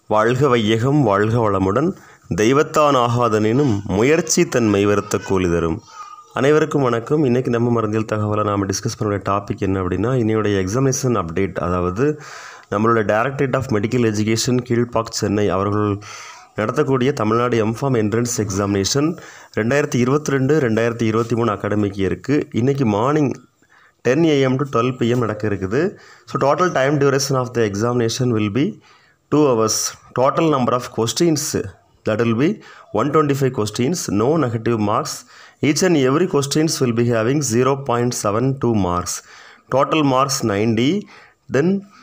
வாழ்க வையகம் வாழ்க வளமுடன் தெய்வத்தான் ஆகாதனினும் முயற்சி தன்மை வருத்த கூலி தரும் அனைவருக்கும் வணக்கம் இன்றைக்கி நம்ம மருந்தியல் தகவலை நாம் டிஸ்கஸ் பண்ணுற டாபிக் என்ன அப்படின்னா இன்னையுடைய எக்ஸாமினேஷன் அப்டேட் அதாவது நம்மளோட directorate of medical education Kilpauk Chennai அவர்கள் நடத்தக்கூடிய தமிழ்நாடு எம்ஃபார்ம் என்ட்ரன்ஸ் எக்ஸாமினேஷன் ரெண்டாயிரத்தி இருபத்தி ரெண்டு ரெண்டாயிரத்தி இருபத்தி மூணு அகாடமிக் இருக்குது இன்றைக்கி morning ten AM to twelve PM நடக்க இருக்குது so total time duration of the examination will be two hours total number of questions that will be 125 questions no negative marks each and every questions will be having 0.72 marks total marks 90 then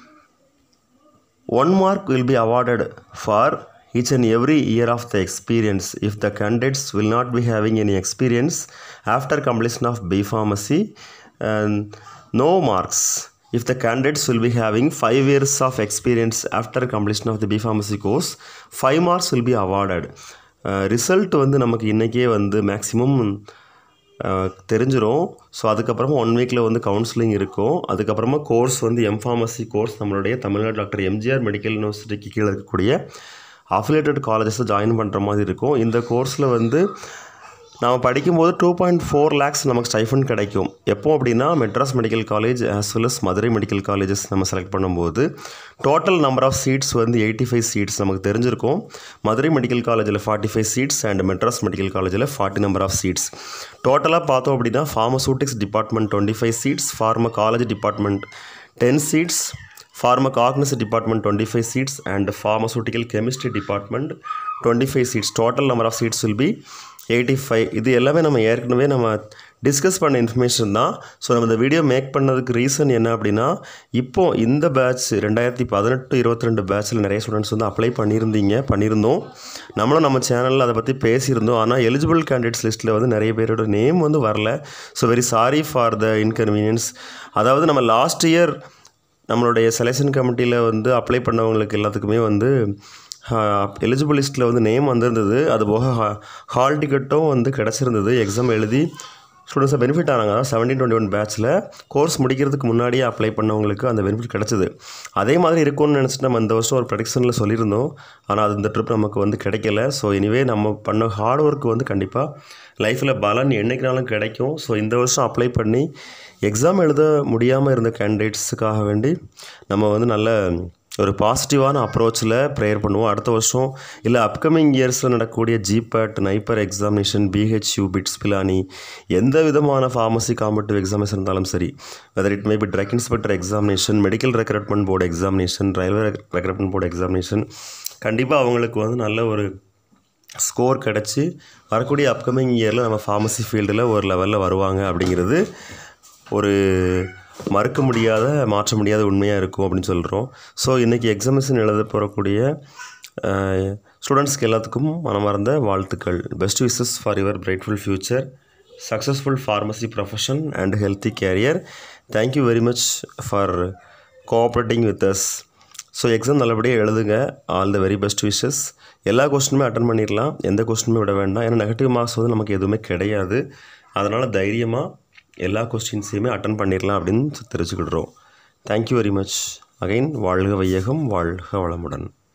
one mark will be awarded for each and every year of the experience if the candidates will not be having any experience after completion of b pharmacy and no marks if the candidates will be having 5 years of experience after completion of the b pharmacy course 5 marks will be awarded result வந்து நமக்கு இன்றைக்கே வந்து maximum தெரிஞ்சிரும் so அதுக்கப்புறமா one வீக்கில் வந்து counselling இருக்கும் அதுக்கப்புறமா கோர்ஸ் வந்து எம்ஃபார்மசி கோர்ஸ் நம்மளுடைய தமிழ்நாடு டாக்டர் எம்ஜிஆர் மெடிக்கல் யூனிவர்சிட்டிக்கு கீழே இருக்கக்கூடிய அஃபிலேட்டட் காலேஜஸில் ஜாயின் பண்ணுற மாதிரி இருக்கும் இந்த கோர்ஸில் வந்து நாம் படிக்கும்போது டூ பாயிண்ட் ஃபோர் லேக்ஸ் நமக்கு ஸ்டைஃபன் கிடைக்கும் எப்போ அப்படின்னா Madras medical college as well as Madurai medical colleges நம்ம செலக்ட் பண்ணும்போது டோட்டல் நம்பர் ஆஃப் சீட்ஸ் வந்து எயிட்டி ஃபைவ் சீட்ஸ் நமக்கு தெரிஞ்சிருக்கும் மதுரை மெடிக்கல் காலேஜில் forty five seats and Madras medical காலேஜில் ஃபார்ட்டி நம்பர் ஆஃப் சீட்ஸ் டோட்டலாக பார்த்தோம் அப்படின்னா pharmaceutics department twenty five seats pharmacology department ten seats pharmacognose department 25 seats and pharmaceutical chemistry department 25 seats total number of seats will be 85 இது எல்லாமே நம்ம ஏற்கனவே நம்ம discuss பண்ண இன்ஃபர்மேஷன் தான் ஸோ நம்ம இந்த வீடியோ மேக் பண்ணதுக்கு ரீசன் என்ன அப்படின்னா இப்போது இந்த பேட்ச் ரெண்டாயிரத்தி பதினெட்டு இருபத்தி ரெண்டு பேட்சில் நிறைய ஸ்டூடெண்ட்ஸ் வந்து அப்ளை பண்ணியிருந்தீங்க பண்ணியிருந்தோம் நம்மளும் நம்ம சேனலில் அதை பற்றி பேசியிருந்தோம் ஆனால் எலிஜிபிள் கேண்டிடேட்ஸ் லிஸ்ட்டில் வந்து நிறைய பேரோட நேம் வந்து வரல so very sorry for the inconvenience அதாவது நம்ம லாஸ்ட் இயர் நம்மளுடைய செலெக்ஷன் கமிட்டியில் வந்து அப்ளை பண்ணவங்களுக்கு எல்லாத்துக்குமே வந்து எலிஜிபிள் லிஸ்ட்டில் வந்து நேம் வந்திருந்தது அது போக ஹால் டிக்கெட்டும் வந்து கிடச்சிருந்தது எக்ஸாம் எழுதி ஸ்டூடெண்ட்ஸை பெனிஃபிட் ஆனாங்க அதான் செவன்டீன் டுவெண்ட்டி ஒன் பேட்சில் கோர்ஸ் முடிக்கிறதுக்கு முன்னாடியே அப்ளை பண்ணவங்களுக்கு அந்த பெனிஃபிட் கிடச்சிது அதே மாதிரி இருக்கும்னு நினச்சிட்டு நம்ம இந்த வருஷம் ஒரு ப்ரடிக்ஷனில் சொல்லியிருந்தோம் ஆனால் அது இந்த ட்ரிப் நமக்கு வந்து கிடைக்கல ஸோ எனிவே நம்ம பண்ண ஹார்ட் ஒர்க் வந்து கண்டிப்பாக லைஃப்பில் பலன் என்றைக்குனாலும் கிடைக்கும் ஸோ இந்த வருஷம் அப்ளை பண்ணி எக்ஸாம் எழுத முடியாமல் இருந்த கேண்டிடேட்ஸுக்காக வேண்டி நம்ம வந்து நல்ல ஒரு பாசிட்டிவான அப்ரோச்சில் ப்ரேயர் பண்ணுவோம் அடுத்த வருஷம் இல்லை அப்கமிங் இயர்ஸில் நடக்கக்கூடிய GPAT NIPER examination BHU BITS Pilani எந்த விதமான ஃபார்மசி காம்படிட்டிவ் எக்ஸாமினேஷன் இருந்தாலும் சரி whether it may be drug inspector examination medical recruitment board examination railway recruitment board examination கண்டிப்பாக அவங்களுக்கு வந்து நல்ல ஒரு ஸ்கோர் கிடச்சி வரக்கூடிய அப்கமிங் இயரில் நம்ம ஃபார்மசி ஃபீல்டில் ஒரு லெவலில் வருவாங்க அப்படிங்கிறது ஒரு மறுக்க முடியாத மாற்ற முடியாத உண்மையாக இருக்கும் அப்படின்னு சொல்கிறோம் ஸோ இன்றைக்கி எக்ஸாமினேஷன் எழுத போகக்கூடிய ஸ்டூடெண்ட்ஸ்க்கு எல்லாத்துக்கும் மனமார்ந்த வாழ்த்துக்கள் best wishes for your brightful future successful pharmacy profession and healthy career thank you very much for cooperating with us so exam நல்லபடியாக எழுதுங்க all the very best wishes எல்லா கொஸ்டினுமே அட்டன் பண்ணிடலாம் எந்த கொஸ்டினுமே விட வேண்டாம் ஏன்னா நெகட்டிவ் மார்க்ஸ் வந்து நமக்கு எதுவுமே கிடையாது அதனால் தைரியமாக எல்லா கொஸ்டின்ஸையுமே அட்டன் பண்ணிடலாம் அப்படின்னு தெரிஞ்சுக்கிடுறோம் தேங்க்யூ வெரி மச் அகைன் வாழ்க வையகம் வாழ்க வளமுடன்